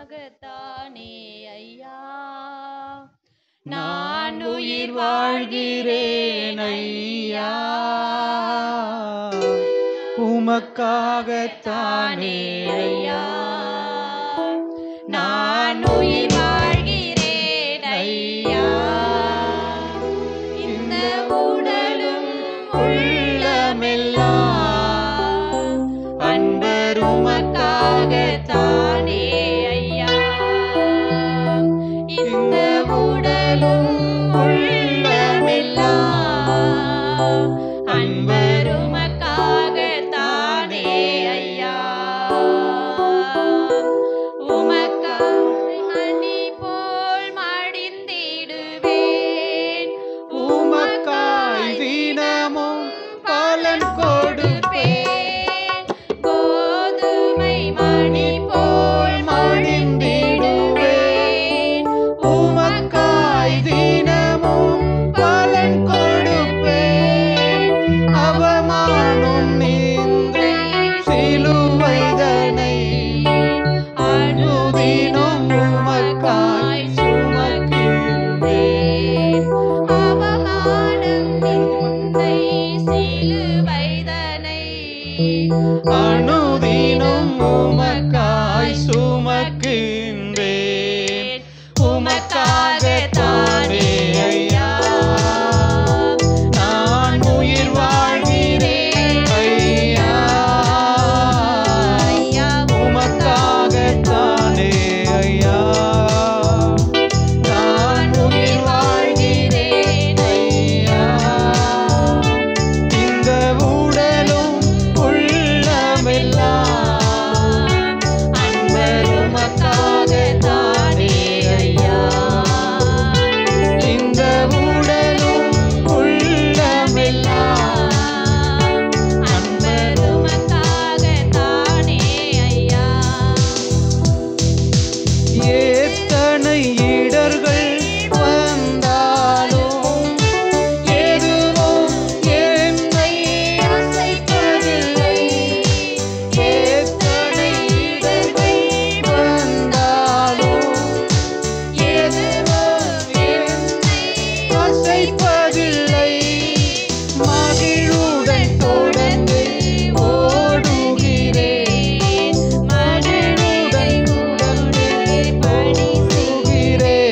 உமக்காகத்தானே ஐயா நான் உயிர் வாழ்கிறேன் ஐயா உமக்காகத்தானே ஐயா நான் உயிர் வாழ்கிறேன் ஐயா இந்த உடலும் உள்ளமெல்லாம் அன்பர் உமக்காகத்தானே ஐயா இந்த உடலும் உள்ளமெல்லாம் அன்பர் உமக்காகத்தானே ஐயா உமக்காய் மணி போல் மடிந்திடுவேன் உமக்காய் தினமும் பலன் கொடுப்பேன் கோதுமை மணி போல் மடிந்திடுவேன் உமக்காய் தினமும் பலன் கொடுப்பேன் அவமானம் நிந்தை சிலுவைதனை அனுதினம் உமக்காய் சுமக்கின்றேன் அவமானம் நிந்தை சிலுவைதனை அனுதினம் உமக்காய் சுமக்கின்றேன் உமக்காகத்தானே ஐயா நான் உயிர் வாழ்கிறேன் ஐயா ஐயா உமக்காகத்தானே ஐயா நான் உயிர் வாழ்கிறேன் ஐயா இந்த உடலும் உள்ளமெல்லாம் அன்பர் உமக்காகத்தானே ஐயா இந்த உடலும் உள்ளமெல்லாம் அன்பர் உமக்காகத்தானே ஐயா எத்தனை இடர்கள் வந்தாலும் எதுவும் என்னை அசைப்பதில்லை எத்தனை இடர்கள் வந்தாலும் எதுவும் என்னை அசைப்பதில்லை மகிழுடன் தொடர்ந்து ஓடுகிறேன் மகிழுடன் தொடர்ந்து பணி செய்கிறேன்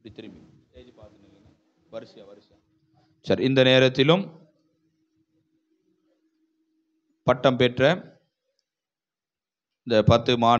இப்படி திரும்பி ஸ்டேஜ் பார்த்து நில்லுங்க. வரிசையா வரிசையா சரி இந்த நேரத்திலும் பட்டம் பெற்ற இந்த பத்து மா